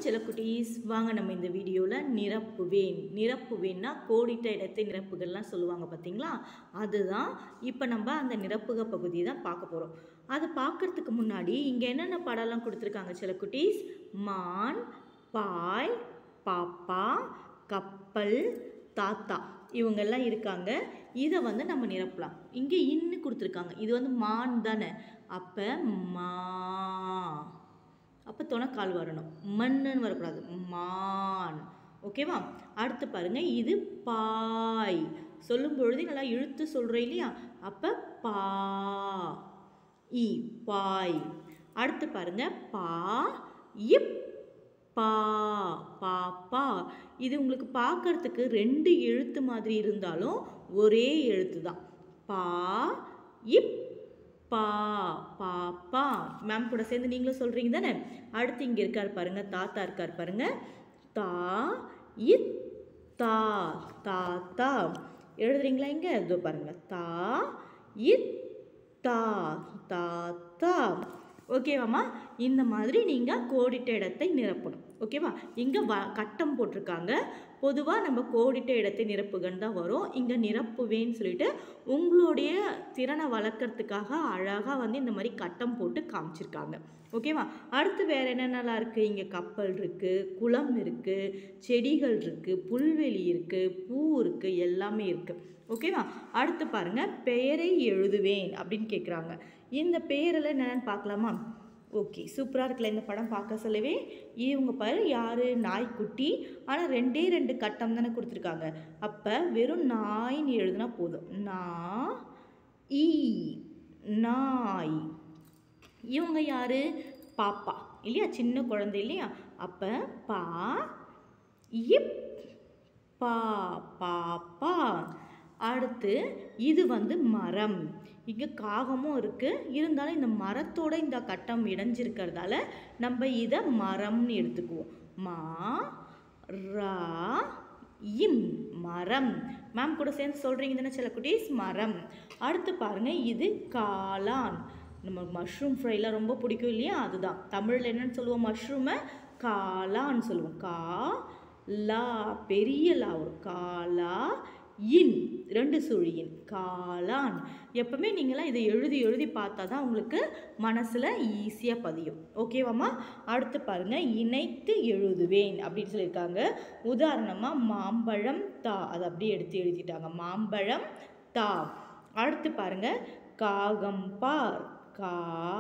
செல்லக்குட்டீஸ் வாங்க நம்ம இந்த வீடியோவில் நிரப்புவேன் நிரப்புவேன்னா கோடிட்ட இடத்தை நிரப்புகள்லாம் சொல்லுவாங்க பார்த்தீங்களா அதுதான் இப்போ நம்ம அந்த நிரப்புக பகுதியை தான் பார்க்க போகிறோம் அதை பார்க்கறதுக்கு முன்னாடி இங்கே என்னென்ன படம்லாம் கொடுத்துருக்காங்க செல்லக்குட்டீஸ் மான் பாய் பாப்பா கப்பல் தாத்தா இவங்கெல்லாம் இருக்காங்க இதை வந்து நம்ம நிரப்பலாம் இங்கே இன்னு கொடுத்துருக்காங்க இது வந்து மான் தானே அப்போ மா அப்போ துணைக்கால் வரணும் மண்ணுன்னு வரக்கூடாது மான் ஓகேவா அடுத்து பாருங்க இது பாய் சொல்லும் பொழுது நல்லா இழுத்து சொல்கிறோம் இல்லையா அப்போ பா இ பாய் அடுத்து பாருங்க பா இப் பா பாப்பா இது உங்களுக்கு பார்க்கறதுக்கு ரெண்டு எழுத்து மாதிரி இருந்தாலும் ஒரே எழுத்து தான் பா இப் பா பாப்பா மேம் கூட சேர்ந்து நீங்களும் சொல்கிறீங்க தானே அடுத்து இங்கே இருக்கார் பாருங்க தாத்தா இருக்கார் பாருங்க தா இத் தா தாத்தா எழுதுறீங்களா இங்கே இதோ பாருங்க தா இத் தா தாத்தா ஓகேவாம்மா இந்த மாதிரி நீங்கள் கோடிட்ட இடத்தை நிரப்பணும் ஓகேவா இங்கே வ கட்டம் போட்டிருக்காங்க பொதுவாக நம்ம கோடிட்ட இடத்தை நிரப்புகன்னு தான் வரும் இங்கே நிரப்புவேன்னு சொல்லிட்டு உங்களுடைய திறனை வளர்க்குறதுக்காக அழகாக வந்து இந்த மாதிரி கட்டம் போட்டு காமிச்சிருக்காங்க ஓகேவா அடுத்து வேறு என்னென்னலாம் இருக்குது இங்கே கப்பல் இருக்குது குளம் இருக்குது செடிகள் இருக்குது புல்வெளி இருக்குது பூ இருக்குது எல்லாமே இருக்குது ஓகேவா அடுத்து பாருங்கள் பெயரை எழுதுவேன் அப்படின்னு கேட்குறாங்க இந்த பெயரில் என்னென்னு பார்க்கலாமா ஓகே சூப்பராக இருக்குல்ல இந்த படம் பார்க்க சொல்லவே இவங்க பாரு யார் நாய்க்குட்டி ஆனால் ரெண்டே ரெண்டு கட்டம் தானே கொடுத்துருக்காங்க அப்போ வெறும் நாய்ன்னு எழுதுனா போதும் நா ஈ நாய் இவங்க யார் பாப்பா இல்லையா சின்ன குழந்தை இல்லையா அப்போ பா இப் பா பாப்பா அடுத்து இது வந்து மரம் இங்கே காகமும் இருக்குது இருந்தாலும் இந்த மரத்தோட இந்த கட்டம் இடைஞ்சிருக்கிறதால நம்ம இதை மரம்னு எடுத்துக்குவோம் மா ரா இம் மரம் மேம் கூட சேர்ந்து சொல்கிறீங்க தானே சில குட்டீஸ் மரம் அடுத்து பாருங்கள் இது காளான் நம்ம மஷ்ரூம் ஃப்ரைலாம் ரொம்ப பிடிக்கும் இல்லையா அதுதான் தமிழில் என்னன்னு சொல்லுவோம் மஷ்ரூமை காளான்னு சொல்லுவோம் கா லா பெரிய லா வரும் காலா இன் ரெண்டு சுழியின் காளான் எப்பவுமே நீங்களாம் இதை எழுதி எழுதி பார்த்தா தான் உங்களுக்கு மனசில் ஈஸியாக பதியும் ஓகேவாம்மா அடுத்து பாருங்கள் இணைத்து எழுதுவேன் அப்படின்னு சொல்லியிருக்காங்க உதாரணமாக மாம்பழம் தா அதை அப்படியே எடுத்து எழுதிட்டாங்க மாம்பழம் தா அடுத்து பாருங்கள் காகம் பார் கா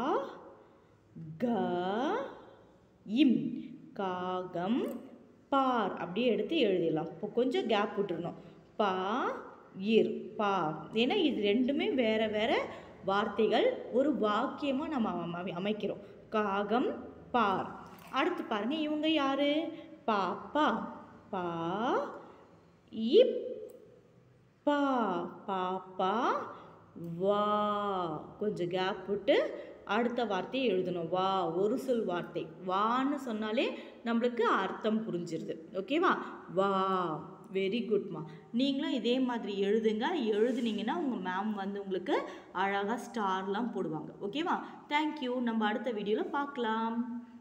க இம் காகம் பார் அப்படியே எடுத்து எழுதிடலாம் இப்போ கொஞ்சம் கேப் விட்டுறணும் பா இர் பா ஏன்னா இது ரெண்டுமே வேறு வேறு வார்த்தைகள் ஒரு வாக்கியமாக நம்ம அமை அமைக்கிறோம் காகம் பார் அடுத்து பாருங்கள் இவங்க யார் பாப்பா பா இப் பா பாப்பா வா கொஞ்சம் கேப் விட்டு அடுத்த வார்த்தையை எழுதணும் வா ஒரு சொல் வார்த்தை வான்னு சொன்னாலே நம்மளுக்கு அர்த்தம் புரிஞ்சிருது ஓகேவா வா வெரி குட்மா நீங்களும் இதே மாதிரி எழுதுங்க எழுதுனீங்கன்னா உங்கள் மேம் வந்து உங்களுக்கு அழகாக ஸ்டார்லாம் போடுவாங்க ஓகேவா தேங்க்யூ நம்ம அடுத்த வீடியோவில் பார்க்கலாம்